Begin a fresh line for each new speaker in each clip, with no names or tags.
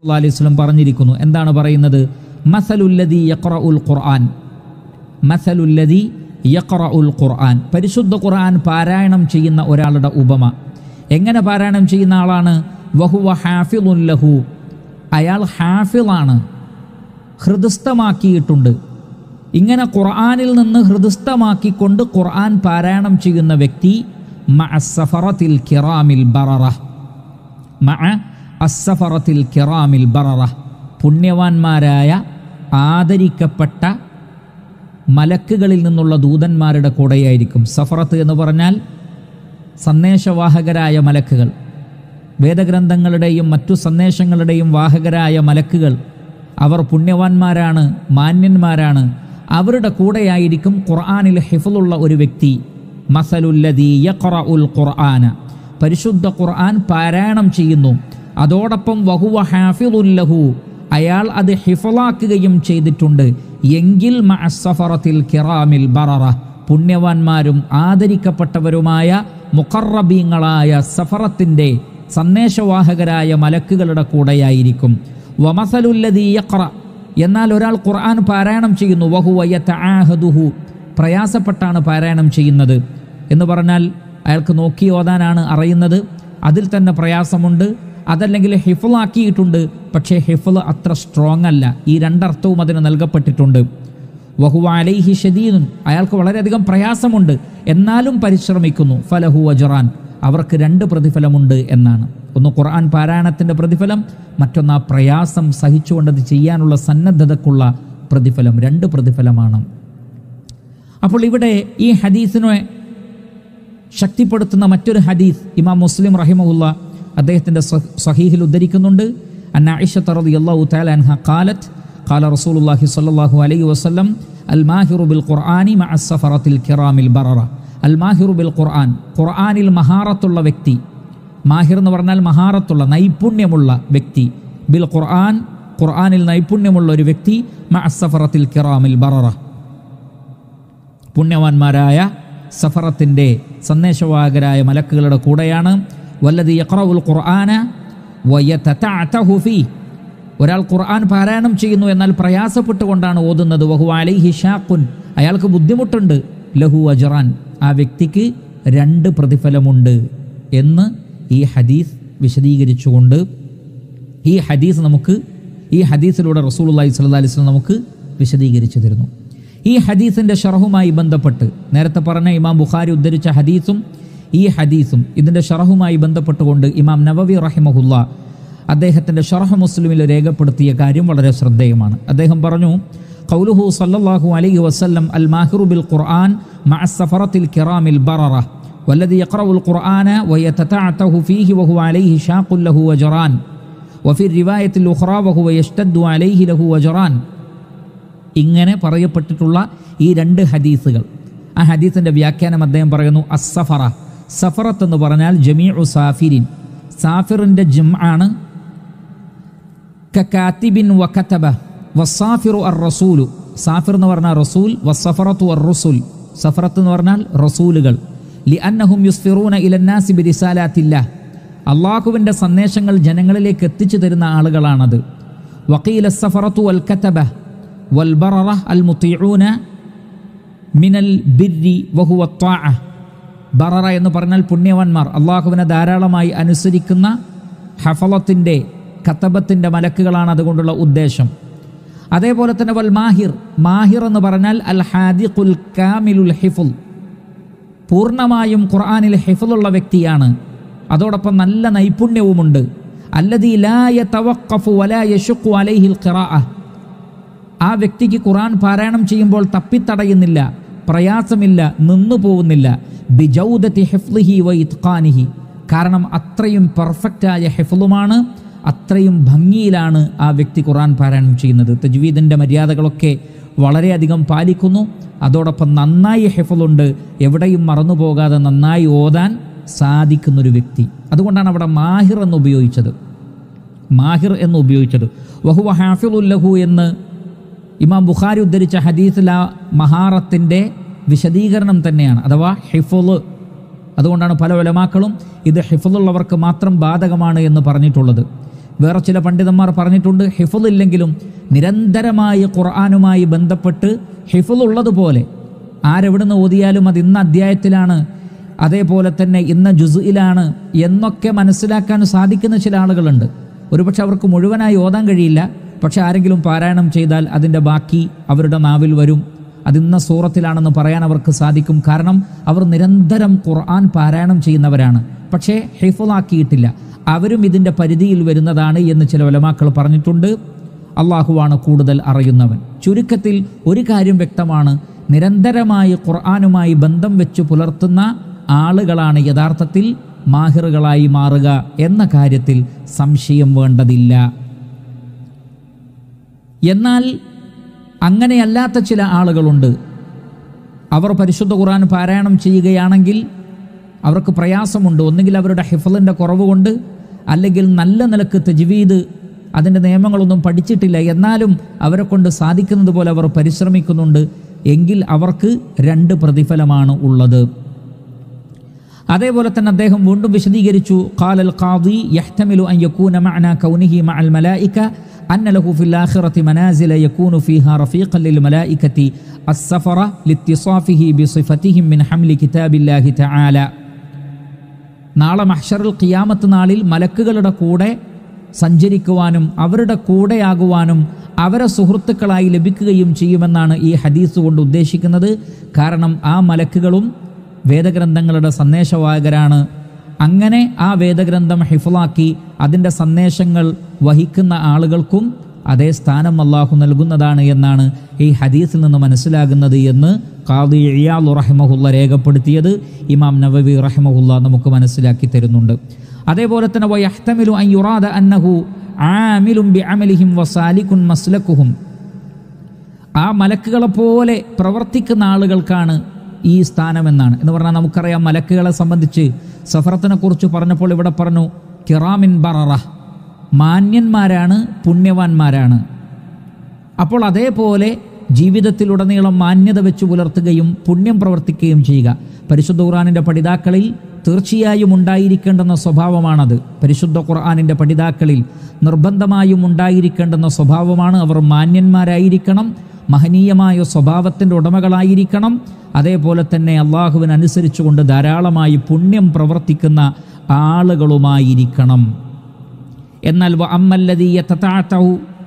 അള്ളാഹു അലൈഹി വസല്ലം പറഞ്ഞിരിക്കുന്നു എന്താണ് പറയുന്നത് മസലുല്ലദി യഖ്റഉൽ ഖുർആൻ മസലുല്ലദി യഖ്റഉൽ ഖുർആൻ പരിശുദ്ധ ഖുർആൻ പാരായണം ചെയ്യുന്ന ഒരാളുടെ ഉപമ എങ്ങനെ പാരായണം ചെയ്യുന്ന ആളാണ് വഹുവ ഹാഫിളുൻ ലഹു അയാൾ ഹാഫിളാണ് ഹൃദസ്ഥമാക്കിയിട്ടുണ്ട് ഇങ്ങനെ ഖുർആനിൽ നിന്ന് ഹൃദസ്ഥമാക്കിക്കൊണ്ട് ഖുർആൻ പാരായണം ചെയ്യുന്ന വ്യക്തി മഅസ്സഫറത്തിൽ കിറാമിൽ ബററ മഅ അസ്സഫറത്തിൽ കിറാമിൽ ബററ പുണ്യവാന്മാരായ ആദരിക്കപ്പെട്ട മലക്കുകളിൽ നിന്നുള്ള ദൂതന്മാരുടെ കൂടെയായിരിക്കും സഫറത്ത് എന്ന് പറഞ്ഞാൽ സന്ദേശവാഹകരായ മലക്കുകൾ വേദഗ്രന്ഥങ്ങളുടെയും മറ്റു സന്ദേശങ്ങളുടെയും വാഹകരായ മലക്കുകൾ അവർ പുണ്യവാന്മാരാണ് മാന്യന്മാരാണ് അവരുടെ കൂടെയായിരിക്കും ഖുർആനിൽ ഹിഫുള്ള ഒരു വ്യക്തി മസലുല്ലദീ യഖറഉൽ ഖുർആന പരിശുദ്ധ ഖുർആൻ പാരായണം ചെയ്യുന്നു അതോടൊപ്പം വഹുവ ഹാഫിളുല്ലഹു അയാൾ അത് ഹിഫലാക്കുകയും ചെയ്തിട്ടുണ്ട് എങ്കിൽ മഅസ്സഫറത്തിൽ കിറാമിൽ ബററ പുണ്യവാന്മാരും ആദരിക്കപ്പെട്ടവരുമായ മുഖറബീങ്ങളായ സഫറത്തിൻ്റെ സന്ദേശവാഹകരായ മലക്കുകളുടെ കൂടെയായിരിക്കും വമസലുല്ലദീ യഖ്റ എന്നാൽ ഒരാൾ ഖുർആൻ പാരായണം ചെയ്യുന്നു വഹുവ യതആഹദുഹു പ്രയാസപ്പെട്ടാണ് പാരായണം ചെയ്യുന്നത് എന്ന് പറഞ്ഞാൽ അയാൾക്ക് നോക്കി ഓതാനാണ് അറിയുന്നത് അതിൽ തന്നെ പ്രയാസമുണ്ട് അതല്ലെങ്കിൽ ഹിഫിളാക്കിയിട്ടുണ്ട് പക്ഷേ ഹിഫിൾ അത്ര സ്ട്രോങ് അല്ല ഈ രണ്ടർത്ഥവും അതിന് നൽകപ്പെട്ടിട്ടുണ്ട് വഹുവ അലൈഹി ഷദീദുൻ അയാൾക്ക് വളരെയധികം പ്രയാസമുണ്ട് എന്നാലും പരിശ്രമിക്കുന്നു ഫലഹു അജറാൻ അവർക്ക് രണ്ട് പ്രതിഫലമുണ്ട് എന്നാണ് ഒന്ന് ഖുർആൻ പാരായണത്തിൻ്റെ പ്രതിഫലം മറ്റൊന്ന് ആ പ്രയാസം സഹിച്ചുകൊണ്ടത് ചെയ്യാനുള്ള സന്നദ്ധതക്കുള്ള പ്രതിഫലം രണ്ട് പ്രതിഫലമാണ് അപ്പോൾ ഇവിടെ ഈ ഹദീസിനെ ശക്തിപ്പെടുത്തുന്ന മറ്റൊരു ഹദീസ് ഇമാം മുസ്ലിം റഹിമഹുല്ല അദ്ദേഹത്തിൻ്റെ സഹീഹിൽ ഉദ്ധരിക്കുന്നുണ്ട് അന്ന ആയിഷ റളിയല്ലാഹു തആല അൻഹ ഖാലത്ത് ഖാല റസൂലുള്ളാഹി സ്വല്ലല്ലാഹു അലൈഹി വസല്ലം അൽ മാഹിറു ബിൽ ഖുർആനി മഅ സഫറത്തിൽ കിറാമിൽ ബററ അൽ മാഹിറു ബിൽ ഖുർആൻ ഖുർആനിൽ മഹാറത്തുള്ള വ്യക്തി മാഹിർ എന്ന് പറഞ്ഞാൽ മഹാറത്തുള്ള നൈപുണ്യമുള്ള വ്യക്തി ബിൽ ഖുർആൻ ഖുർആനിൽ നൈപുണ്യമുള്ള ഒരു വ്യക്തി മഅ സഫറത്തിൽ കിറാമിൽ ബററ പുണ്യവാന്മാരായ സഫറത്തിൻ്റെ സന്ദേശവാഹകരായ മലക്കുകളുടെ കൂടെയാണ് വല്ലതി യഖറഉൽ ഖുർആന വയതതഅതഹു ഫീ ഒരാൾ ഖുർആൻ പാരായണം ചെയ്യുന്നു എന്നാൽ പ്രയാസപ്പെട്ടുകൊണ്ടാണ് ഓതുന്നത് വഹു അലൈഹി ഷാഖുൻ അയാൾക്ക് ബുദ്ധിമുട്ടുണ്ട് ലഹു അജറാൻ ആ വ്യക്തിക്ക് രണ്ട് പ്രതിഫലമുണ്ട് എന്ന് ഈ ഹദീസ് വിശദീകരിച്ചുകൊണ്ട് ഈ ഹദീസ് നമുക്ക് ഈ ഹദീസിലൂടെ റസൂലുള്ളാഹി സ്വല്ലല്ലാഹി അലൈഹി വസല്ലം നമുക്ക് വിശദീകരിച്ചു തരുന്നു ഈ ഹദീസിൻ്റെ ഷറഹുമായി ബന്ധപ്പെട്ട് നേരത്തെ പറഞ്ഞ ഇമാം ബുഖാരി ഉദ്ധരിച്ച ഹദീസും ഈ ഹദീസും ഇതിൻ്റെ ഷറഹുമായി ബന്ധപ്പെട്ടുകൊണ്ട് ഇമാം നവവി റഹിമഹുല്ല അദ്ദേഹത്തിൻ്റെ ഷറഹ് മുസ്ലിമിൽ രേഖപ്പെടുത്തിയ കാര്യം വളരെ ശ്രദ്ധേയമാണ് അദ്ദേഹം പറഞ്ഞു ഖൗലുഹു സല്ലല്ലാഹു അലൈഹി വസല്ലം അൽ മാഹിറു ബിൽ ഖുർആൻ മഅ സഫറത്തിൽ കിറാമിൽ ബററ والذي يقرأ القرآن ويتتعته فيه وهو عليه شاق له وجران وفي الرواية الأخرى وهو يشتد عليه له وجران ഇങ്ങനെ പറയപ്പെട്ടിട്ടുള്ള ഈ രണ്ട് ഹദീസുകൾ ആ ഹദീസിൻ്റെ വ്യാഖ്യാനം അദ്ദേഹം പറയുന്നു അസഫറ സഫറത്ത് എന്ന് പറഞ്ഞാൽ ജമീഉ സാഫിരിൻ സാഫിറിൻ്റെ ജിം ആണ് കക്കാത്തിബിൻ വക്കത്തബ വസാഫിറു അർ റസൂലു സാഫിർ എന്ന് പറഞ്ഞാൽ റസൂൽ വസഫറത്തു അർ റസൂൽ സഫറത്ത് എന്ന് പറഞ്ഞാൽ റസൂലുകൾ ലി അന്നഹും യുസ്ഫിറൂന ഇലന്നാസി ബിരിസാലാത്തില്ല അള്ളാഹുവിൻ്റെ സന്ദേശങ്ങൾ ജനങ്ങളിലേക്ക് എത്തിച്ചു തരുന്ന ആളുകളാണത് വക്കീല സഫറത്തു അൽ കത്തബ വൽബററ അൽ മുത്തിഊന മിനൽ ബിരി വഹുവ ത്വാഅ ബററ എന്ന് പറഞ്ഞാൽ പുണ്യവാന്മാർ അള്ളാഹുവിനെ ധാരാളമായി അനുസരിക്കുന്ന ഹഫലത്തിൻ്റെ കത്തബത്തിൻ്റെ മലക്കുകളാണ് അതുകൊണ്ടുള്ള ഉദ്ദേശം അതേപോലെ തന്നെ വൽ മാഹിർ മാഹിർ എന്ന് പറഞ്ഞാൽ അൽ ഹാദിഖുൽ കാമിലുൽ ഹിഫുൽ പൂർണ്ണമായും ഖുർആാനിൽ ഹിഫുലുള്ള വ്യക്തിയാണ് അതോടൊപ്പം നല്ല നൈപുണ്യവുമുണ്ട് അല്ലതി ലായ തവക്കഫു വലാ യഷുഖു അലൈഹിൽ ഖിറാഅ ആ വ്യക്തിക്ക് ഖുറാൻ പാരായണം ചെയ്യുമ്പോൾ തപ്പിത്തടയുന്നില്ല പ്രയാസമില്ല നിന്നു പോകുന്നില്ല ബിജൗദത്തി ഹെഫ്ലിഹി വ ഇത്ഖാനിഹി കാരണം അത്രയും പെർഫെക്റ്റായ ഹെഫ്ലുമാണ് അത്രയും ഭംഗിയിലാണ് ആ വ്യക്തി ഖുറാൻ പാരായണം ചെയ്യുന്നത് തജ്വീദിൻ്റെ മര്യാദകളൊക്കെ വളരെയധികം പാലിക്കുന്നു അതോടൊപ്പം നന്നായി ഹെഫലുണ്ട് എവിടെയും മറന്നു പോകാതെ നന്നായി ഓതാൻ സാധിക്കുന്നൊരു വ്യക്തി അതുകൊണ്ടാണ് അവിടെ മാഹിർ എന്ന് ഉപയോഗിച്ചത് മാഹിർ എന്ന് ഉപയോഗിച്ചത് വഹുവ ഹാഫിളുല്ലഹു എന്ന് ഇമാം ബുഖാരി ഉദ്ധരിച്ച ഹദീസിൽ ആ മഹാറത്തിൻ്റെ വിശദീകരണം തന്നെയാണ് അഥവാ ഹിഫുള് അതുകൊണ്ടാണ് പല ഉലമാക്കളും ഇത് ഹിഫുള്ളവർക്ക് മാത്രം ബാധകമാണ് എന്ന് പറഞ്ഞിട്ടുള്ളത് വേറെ ചില പണ്ഡിതന്മാർ പറഞ്ഞിട്ടുണ്ട് ഹിഫുൽ ഇല്ലെങ്കിലും നിരന്തരമായി ഖുർആാനുമായി ബന്ധപ്പെട്ട് ഹിഫുൽ ഉള്ളതുപോലെ ആരെവിടുന്ന് ഓതിയാലും അത് ഇന്ന അധ്യായത്തിലാണ് അതേപോലെ തന്നെ ഇന്ന ജുസുയിലാണ് എന്നൊക്കെ മനസ്സിലാക്കാൻ സാധിക്കുന്ന ചില ആളുകളുണ്ട് ഒരുപക്ഷെ അവർക്ക് മുഴുവനായി ഓതാൻ കഴിയില്ല പക്ഷെ ആരെങ്കിലും പാരായണം ചെയ്താൽ അതിൻ്റെ ബാക്കി അവരുടെ നാവിൽ വരും അതിന്ന സൂറത്തിലാണെന്ന് പറയാൻ അവർക്ക് സാധിക്കും കാരണം അവർ നിരന്തരം ഖുർആൻ പാരായണം ചെയ്യുന്നവരാണ് പക്ഷേ ഹിഫുളാക്കിയിട്ടില്ല അവരും ഇതിൻ്റെ പരിധിയിൽ വരുന്നതാണ് എന്ന് ചില ഉലമാക്കൾ പറഞ്ഞിട്ടുണ്ട് അള്ളാഹുവാണ് കൂടുതൽ അറിയുന്നവൻ ചുരുക്കത്തിൽ ഒരു കാര്യം വ്യക്തമാണ് നിരന്തരമായി ഖുർആാനുമായി ബന്ധം വെച്ച് പുലർത്തുന്ന ആളുകളാണ് യഥാർത്ഥത്തിൽ മാഹിറുകളായി മാറുക എന്ന കാര്യത്തിൽ സംശയം വേണ്ടതില്ല എന്നാൽ അങ്ങനെയല്ലാത്ത ചില ആളുകളുണ്ട് അവർ പരിശുദ്ധ ഖുർആൻ പാരായണം ചെയ്യുകയാണെങ്കിൽ അവർക്ക് പ്രയാസമുണ്ട് ഒന്നുകിൽ അവരുടെ ഹിഫലിൻ്റെ കുറവ് കൊണ്ട് അല്ലെങ്കിൽ നല്ല നിലക്ക് തജ്വീദ് അതിൻ്റെ നിയമങ്ങളൊന്നും പഠിച്ചിട്ടില്ല എന്നാലും അവരെ കൊണ്ട് സാധിക്കുന്നത് പോലെ അവർ പരിശ്രമിക്കുന്നുണ്ട് എങ്കിൽ അവർക്ക് രണ്ട് പ്രതിഫലമാണ് ഉള്ളത് അതേപോലെ തന്നെ അദ്ദേഹം വീണ്ടും വിശദീകരിച്ചു ഖാലൽ ഖാദി യഹ്തമിലു അൻ യകൂന മഅന കൗനിഹി മഅൽ മലായിക അന്ന ലഹു ഫിൽ ആഖിറതി മനാസില യകൂനു ഫീഹാ റഫീഖൻ ലിൽ മലായികതി السفر لاتصافه بصفتهم من حمل كتاب الله تعالى നാളെ മഹ്ഷറുൽ ഖിയാമത്ത് നാളിൽ മലക്കുകളുടെ കൂടെ സഞ്ചരിക്കുവാനും അവരുടെ കൂടെയാകുവാനും അവരെ സുഹൃത്തുക്കളായി ലഭിക്കുകയും ചെയ്യുമെന്നാണ് ഈ ഹദീസ് കൊണ്ട് ഉദ്ദേശിക്കുന്നത് കാരണം ആ മലക്കുകളും വേദഗ്രന്ഥങ്ങളുടെ സന്ദേശവാഹകരാണ് അങ്ങനെ ആ വേദഗ്രന്ഥം ഹിഫുളാക്കി അതിൻ്റെ സന്ദേശങ്ങൾ വഹിക്കുന്ന ആളുകൾക്കും അതേ സ്ഥാനം അള്ളാഹു നൽകുന്നതാണ് എന്നാണ് ഈ ഹദീസിൽ നിന്ന് മനസ്സിലാകുന്നത് എന്ന് ഖാദി ഇയാൽ റഹിമഹുല്ല രേഖപ്പെടുത്തിയത് ഇമാം നവവി റഹിമഹുല്ല നമുക്ക് മനസ്സിലാക്കി തരുന്നുണ്ട് അതേപോലെ തന്നെ വയഹ്തമിലു അൻ യുറാദ അന്നഹു ആമിലും ബി അമലിഹിം വസാലിക്കുൻ മസ്ലക്കുഹും ആ മലക്കുകളെ പോലെ പ്രവർത്തിക്കുന്ന ആളുകൾക്കാണ് ഈ സ്ഥാനമെന്നാണ് എന്ന് പറഞ്ഞാൽ നമുക്കറിയാം മലക്കുകളെ സംബന്ധിച്ച് സഫറത്തിനെ കുറിച്ച് പറഞ്ഞപ്പോൾ ഇവിടെ പറഞ്ഞു കിറാമിൻ ബററ മാന്യന്മാരാണ് പുണ്യവാന്മാരാണ് അപ്പോൾ അതേപോലെ ജീവിതത്തിലുടനീളം മാന്യത വെച്ച് പുലർത്തുകയും പുണ്യം പ്രവർത്തിക്കുകയും ചെയ്യുക പരിശുദ്ധ ഖുർആാനിൻ്റെ പഠിതാക്കളിൽ തീർച്ചയായും ഉണ്ടായിരിക്കേണ്ടുന്ന സ്വഭാവമാണത് പരിശുദ്ധ ഖുർആാനിൻ്റെ പഠിതാക്കളിൽ നിർബന്ധമായും ഉണ്ടായിരിക്കേണ്ടുന്ന സ്വഭാവമാണ് അവർ മാന്യന്മാരായിരിക്കണം മഹനീയമായ സ്വഭാവത്തിൻ്റെ ഉടമകളായിരിക്കണം അതേപോലെ തന്നെ അള്ളാഹുവിനനുസരിച്ചുകൊണ്ട് ധാരാളമായി പുണ്യം പ്രവർത്തിക്കുന്ന ആളുകളുമായിരിക്കണം എന്നാൽ വ അമ്മല്ലദീ യതതഅതഉ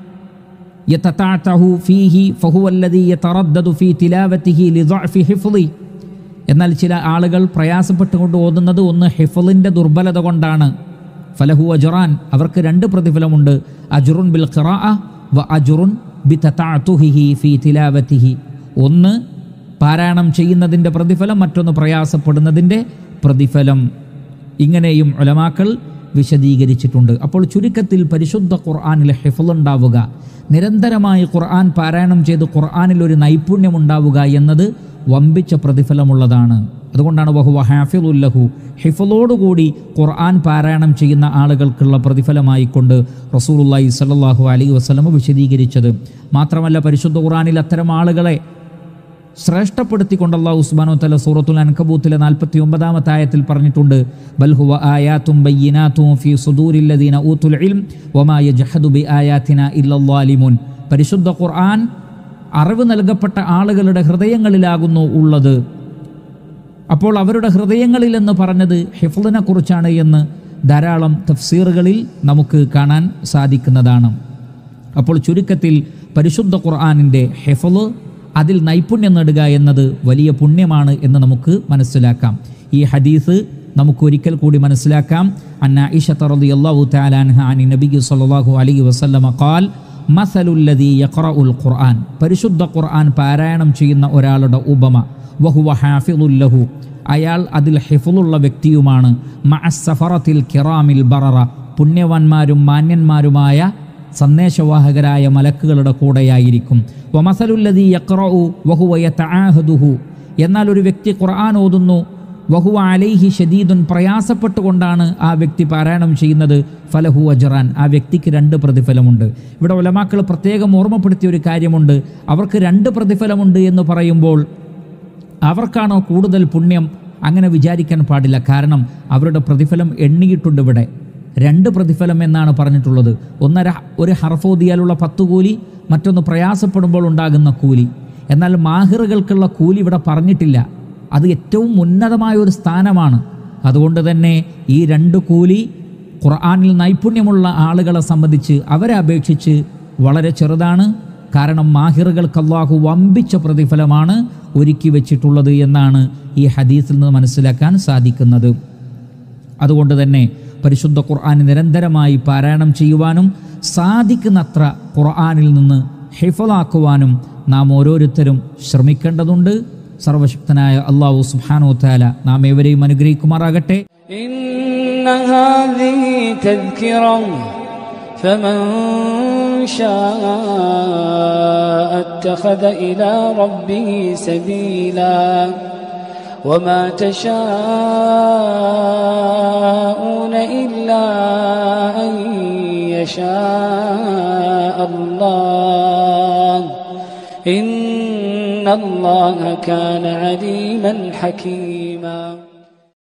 യതതഅതഉ ഫീഹി ഫഹുവല്ലദീ യതറദ്ദദു ഫീ തിലാവതിഹി ലിദഅഫി ഹിഫ്ളി എന്നാൽ ചില ആളുകൾ പ്രയാസപ്പെട്ടുകൊണ്ട് ഓതുന്നത് ഒന്ന് ഹിഫലിൻ്റെ ദുർബലത കൊണ്ടാണ് ഫലഹു അജുറാൻ അവർക്ക് രണ്ട് പ്രതിഫലമുണ്ട് അജുറുൻ ബിൽ ഖിറാഅ വ അജുറുൻ ബി തതഅതുഹിഹി ഫീ തിലാവതിഹി ഒന്ന് പാരായണം ചെയ്യുന്നതിൻ്റെ പ്രതിഫലം മറ്റൊന്ന് പ്രയാസപ്പെടുന്നതിൻ്റെ പ്രതിഫലം ഇങ്ങനെയും ഉലമാക്കൾ വിശദീകരിച്ചിട്ടുണ്ട് അപ്പോൾ ചുരുക്കത്തിൽ പരിശുദ്ധ ഖുർആാനിൽ ഹിഫുണ്ടാവുക നിരന്തരമായി ഖുർആൻ പാരായണം ചെയ്ത് ഖുർആാനിൽ ഒരു നൈപുണ്യം ഉണ്ടാവുക എന്നത് വമ്പിച്ച പ്രതിഫലമുള്ളതാണ് അതുകൊണ്ടാണ് വഹുവ ഹാഫിദുല്ലഹു ഹിഫലോടുകൂടി ഖുർആൻ പാരായണം ചെയ്യുന്ന ആളുകൾക്കുള്ള പ്രതിഫലമായി കൊണ്ട് റസൂലുല്ലാഹി സല്ലാഹു അലൈ വസ്ലമ വിശദീകരിച്ചത് മാത്രമല്ല പരിശുദ്ധ ഖുർആാനിൽ അത്തരം ആളുകളെ ശ്രേഷ്ഠപ്പെടുത്തിക്കൊണ്ട് അള്ളാഹു ഉസ്മാനോ തല സൂറത്തുൽ അൻകബൂത്തിലെ നാൽപ്പത്തി ഒമ്പതാമത്തെ ആയത്തിൽ പറഞ്ഞിട്ടുണ്ട് ബൽഹുവ ആയാത്തും ബയ്യിനാത്തും ഫി സുദൂരില്ലദീന ഊത്തുൽ ഇൽം വമാ യജ്ഹദു ബി ആയാത്തിന ഇല്ലല്ലാലിമുൻ പരിശുദ്ധ ഖുർആൻ അറിവ് നൽകപ്പെട്ട ആളുകളുടെ ഹൃദയങ്ങളിലാകുന്നു ഉള്ളത് അപ്പോൾ അവരുടെ ഹൃദയങ്ങളിൽ എന്ന് പറഞ്ഞത് ഹിഫ്ലിനെ കുറിച്ചാണ് എന്ന് ധാരാളം തഫ്സീറുകളിൽ നമുക്ക് കാണാൻ സാധിക്കുന്നതാണ് അപ്പോൾ ചുരുക്കത്തിൽ പരിശുദ്ധ ഖുർആാനിൻ്റെ ഹെഫല് അതിൽ നൈപുണ്യം നേടുക എന്നത് വലിയ പുണ്യമാണ് എന്ന് നമുക്ക് മനസ്സിലാക്കാം ഈ ഹദീസ് നമുക്ക് ഒരിക്കൽ കൂടി മനസ്സിലാക്കാം അന്ന ഇഷത്ത് റളിയല്ലാഹു തആല അൻഹ അനി നബി സല്ലല്ലാഹു അലൈഹി വസല്ലമ ഖാൽ മസലുല്ലദീ യഖറഉൽ ഖുർആൻ പരിശുദ്ധ ഖുർആൻ പാരായണം ചെയ്യുന്ന ഒരാളുടെ ഉപമ വഹുവ ഹാഫിദുല്ലഹു അയാൾ അതിൽ ഹിഫുള്ള വ്യക്തിയുമാണ് മഅസ്സഫറത്തിൽ കിറാമിൽ ബററ പുണ്യവാന്മാരും മാന്യന്മാരുമായ സന്ദേശവാഹകരായ മലക്കുകളുടെ കൂടെയായിരിക്കും വമസലുല്ലദീ യഖറഉ വഹുവ യതആഹദുഹു എന്നാൽ ഒരു വ്യക്തി ഖുർആൻ ഓതുന്നു വഹുവ അലൈഹി ഷദീദുൻ പ്രയാസപ്പെട്ടുകൊണ്ടാണ് ആ വ്യക്തി പാരായണം ചെയ്യുന്നത് ഫലഹു അജറാൻ ആ വ്യക്തിക്ക് രണ്ട് പ്രതിഫലമുണ്ട് ഇവിടെ ഉലമാക്കൾ പ്രത്യേകം ഓർമ്മപ്പെടുത്തിയ ഒരു കാര്യമുണ്ട് അവർക്ക് രണ്ട് പ്രതിഫലമുണ്ട് എന്ന് പറയുമ്പോൾ അവർക്കാണോ കൂടുതൽ പുണ്യം അങ്ങനെ വിചാരിക്കാൻ പാടില്ല കാരണം അവരുടെ പ്രതിഫലം എണ്ണിയിട്ടുണ്ട് ഇവിടെ രണ്ട് പ്രതിഫലം എന്നാണ് പറഞ്ഞിട്ടുള്ളത് ഒന്നര ഒരു ഹർഫ് ഓതിയാലുള്ള പത്ത് കൂലി മറ്റൊന്ന് പ്രയാസപ്പെടുമ്പോൾ ഉണ്ടാകുന്ന കൂലി എന്നാൽ മാഹിറുകൾക്കുള്ള കൂലി ഇവിടെ പറഞ്ഞിട്ടില്ല അത് ഏറ്റവും ഉന്നതമായ ഒരു സ്ഥാനമാണ് അതുകൊണ്ട് തന്നെ ഈ രണ്ട് കൂലി ഖുർആാനിൽ നൈപുണ്യമുള്ള ആളുകളെ സംബന്ധിച്ച് അവരെ അപേക്ഷിച്ച് വളരെ ചെറുതാണ് കാരണം മാഹിറുകൾക്ക് അള്ളാഹു വമ്പിച്ച പ്രതിഫലമാണ് ഒരുക്കി വെച്ചിട്ടുള്ളത് എന്നാണ് ഈ ഹദീസിൽ നിന്ന് മനസ്സിലാക്കാൻ സാധിക്കുന്നത് അതുകൊണ്ട് തന്നെ പരിശുദ്ധ ഖുർആൻ നിരന്തരമായി പാരായണം ചെയ്യുവാനും സാധിക്കുന്നത്ര ഖുർആനിൽ നിന്ന് ഹിഫലാക്കുവാനും നാം ഓരോരുത്തരും ശ്രമിക്കേണ്ടതുണ്ട് സർവശക്തനായ അള്ളാഹു സുബ്ഹാനഹു താല നാം ഏവരെയും അനുഗ്രഹിക്കുമാറാകട്ടെ
إن هذه تذكرة فمن شاء اتخذ إلى ربه سبيلا وما تشاءون إلا أن يشاء الله إن الله كان عليما حكيما